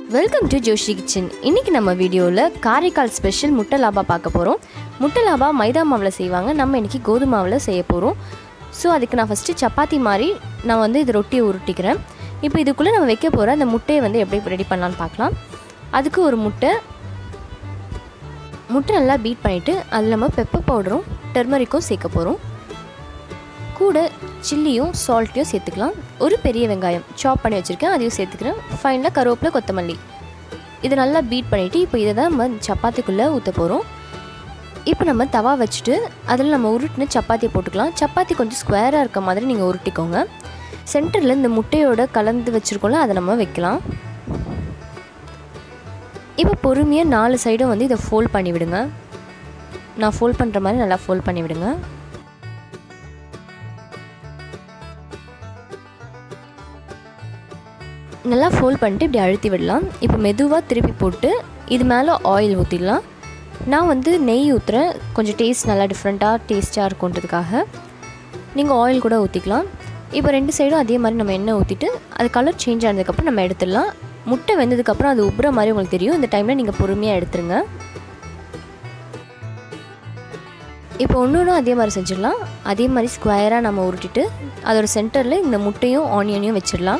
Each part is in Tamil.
வெல்கம் டு ஜோஷி கிச்சன் இன்றைக்கி நம்ம வீடியோவில் காரைக்கால் ஸ்பெஷல் முட்டை லாபா பார்க்க போகிறோம் முட்டை லாபா மைதா மாவில் செய்வாங்க நம்ம இன்றைக்கி கோதுமை மாவில் செய்ய போகிறோம் ஸோ அதுக்கு நான் ஃபஸ்ட்டு சப்பாத்தி மாதிரி நான் வந்து இது ரொட்டியை உருட்டிக்கிறேன் இப்போ இதுக்குள்ளே நம்ம வைக்க போகிற அந்த முட்டையை வந்து எப்படி ரெடி பண்ணலான்னு பார்க்கலாம் அதுக்கு ஒரு முட்டை முட்டை நல்லா பீட் பண்ணிவிட்டு அதில் நம்ம பெப்பர் பவுடரும் டெர்மரிக்கும் சேர்க்க போகிறோம் கூட சில்லியும் சால்ட்டையும் சேர்த்துக்கலாம் ஒரு பெரிய வெங்காயம் சாப் பண்ணி வச்சுருக்கேன் அதையும் சேர்த்துக்கிறேன் ஃபைனலாக கருவேப்பிலை கொத்தமல்லி இதை நல்லா பீட் பண்ணிவிட்டு இப்போ இதை தான் நம்ம சப்பாத்திக்குள்ளே ஊற்ற போகிறோம் இப்போ நம்ம தவா வச்சுட்டு அதில் நம்ம உருட்டின சப்பாத்தியை போட்டுக்கலாம் சப்பாத்தி கொஞ்சம் ஸ்கொயராக இருக்க மாதிரி நீங்கள் உருட்டிக்கோங்க சென்டரில் இந்த முட்டையோட கலந்து வச்சுருக்கோம்ல அதை நம்ம வைக்கலாம் இப்போ பொறுமையாக நாலு சைடும் வந்து இதை ஃபோல்ட் பண்ணி விடுங்க நான் ஃபோல்ட் பண்ணுற மாதிரி நல்லா ஃபோல்ட் பண்ணி விடுங்க நல்லா ஃபோல்ட் பண்ணிட்டு இப்படி அழுத்தி விடலாம் இப்போ மெதுவாக திருப்பி போட்டு இது மேலே ஆயில் ஊற்றிடலாம் நான் வந்து நெய் ஊற்றுறேன் கொஞ்சம் டேஸ்ட் நல்லா டிஃப்ரெண்ட்டாக டேஸ்ட்டாக இருக்குன்றதுக்காக நீங்கள் ஆயில் கூட ஊற்றிக்கலாம் இப்போ ரெண்டு சைடும் அதே மாதிரி நம்ம எண்ணெய் ஊற்றிட்டு அது கலர் சேஞ்ச் ஆனதுக்கப்புறம் நம்ம எடுத்துடலாம் முட்டை வெந்ததுக்கப்புறம் அது உப்புற மாதிரி உங்களுக்கு தெரியும் இந்த டைமில் நீங்கள் பொறுமையாக எடுத்துருங்க இப்போ ஒன்று ஒன்றும் அதே மாதிரி செஞ்சிடலாம் அதே மாதிரி ஸ்கொயராக நம்ம உருட்டிட்டு அதோட சென்டரில் இந்த முட்டையும் ஆனியனையும் வச்சிடலாம்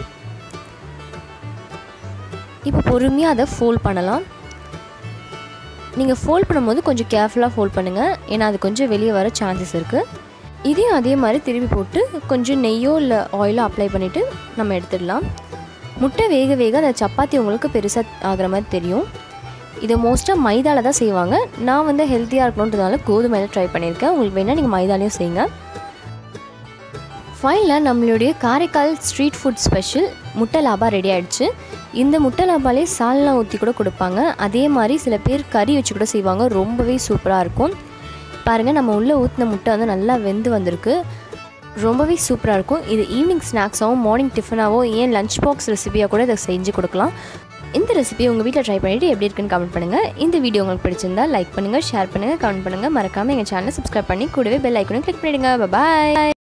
இப்போ பொறுமையாக அதை ஃபோல்ட் பண்ணலாம் நீங்கள் ஃபோல்ட் பண்ணும்போது கொஞ்சம் கேர்ஃபுல்லாக ஃபோல்ட் பண்ணுங்கள் ஏன்னா அது கொஞ்சம் வெளியே வர சான்சஸ் இருக்குது இதையும் அதே மாதிரி திருப்பி போட்டு கொஞ்சம் நெய்யோ இல்லை ஆயிலோ அப்ளை பண்ணிவிட்டு நம்ம எடுத்துடலாம் முட்டை வேக வேக அந்த சப்பாத்தி உங்களுக்கு பெருசாக ஆகிற மாதிரி தெரியும் இதை மோஸ்ட்டாக மைதாவில் தான் செய்வாங்க நான் வந்து ஹெல்த்தியாக இருக்கணுன்றதுனால கோதுமையில் ட்ரை பண்ணியிருக்கேன் உங்களுக்கு வேணால் நீங்கள் மைதாலையும் செய்யுங்க ஃபைனலாக நம்மளுடைய காரைக்கால் ஸ்ட்ரீட் ஃபுட் ஸ்பெஷல் முட்டை லாபா ரெடி ஆகிடுச்சு இந்த முட்டை லாபாலே சால்னா ஊற்றி கூட கொடுப்பாங்க அதே மாதிரி சில பேர் கறி வச்சு கூட செய்வாங்க ரொம்பவே சூப்பராக இருக்கும் பாருங்கள் நம்ம உள்ளே ஊற்றின முட்டை வந்து நல்லா வெந்து வந்திருக்கு ரொம்பவே சூப்பராக இருக்கும் இது ஈவினிங் ஸ்நாக்ஸாகவும் மார்னிங் டிஃபனாகவும் ஏன் லஞ்ச் பாக்ஸ் ரெசிபியாக கூட இதை செஞ்சு கொடுக்கலாம் இந்த ரெசிபியை உங்கள் வீட்டில் ட்ரை பண்ணிவிட்டு எப்படி இருக்குன்னு கமெண்ட் பண்ணுங்கள் இந்த வீடியோ உங்களுக்கு பிடிச்சிருந்தா லைக் பண்ணுங்கள் ஷேர் பண்ணுங்கள் கமெண்ட் பண்ணுங்கள் மறக்காமல் எங்கள் சேனலை சப்ஸ்கிரைப் பண்ணி கூடவே பெல் ஐக்கனும் கிளிக் பண்ணிவிடுங்க பாய்